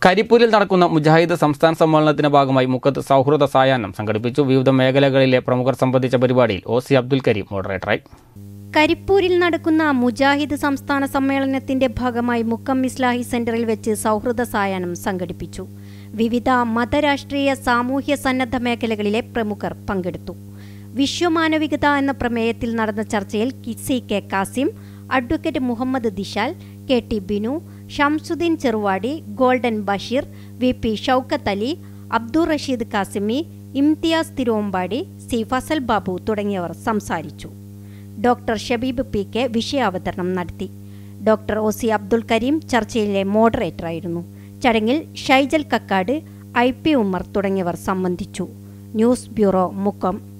കരിപ്പൂരിൽ നടക്കുന്ന മുജാഹിദ് സംസ്ഥാന സമ്മേളനത്തിന്റെ ഭാഗമായി മുക്കത്ത് സൗഹൃദ സായാഹ്നം സംഘടിപ്പിച്ചു വിവിധ മേഖലകളിലെ പ്രമുഖർ സംബന്ധിച്ച പരിപാടിയിൽ ഒ സി അബ്ദുൽ കരീം മോഡറേറ്ററായി കരിപ്പൂരിൽ നടക്കുന്ന മുജാഹിദ് സംസ്ഥാന സമ്മേളനത്തിന്റെ ഭാഗമായി മുക്കം ഇസ്ലാഹി സെന്ററിൽ വെച്ച് സൗഹൃദ സായാഹ്നം സംഘടിപ്പിച്ചു വിവിധ മതരാഷ്ട്രീയ സാമൂഹ്യ സന്നദ്ധ മേഖലകളിലെ പ്രമുഖർ പങ്കെടുത്തു വിശ്വമാനവികത എന്ന പ്രമേയത്തിൽ നടന്ന ചർച്ചയിൽ C K Kasim advocate Muhammad Dishal K T Binu Shamsuddin Cheruvadi golden Basheer V P Shoukath Ali Abdul Rasheed Kasimi Imtiaz Thiruvambadi C Fazal Babu തുടങ്ങിയവർ സംസാരിച്ചു ഡോക്ടർ ഷബീബ് പി കെ വിഷയാവതരണം നടത്തി doctor O C Abdul Karim ചർച്ചയിലെ മോഡറേറ്ററായിരുന്നു ചടങ്ങിൽ ഷൈജൽ കക്കാട് ഐ പി ഉമ്മർ തുടങ്ങിയവർ സംബന്ധിച്ചു ന്യൂസ് ബ്യൂറോ മുക്കം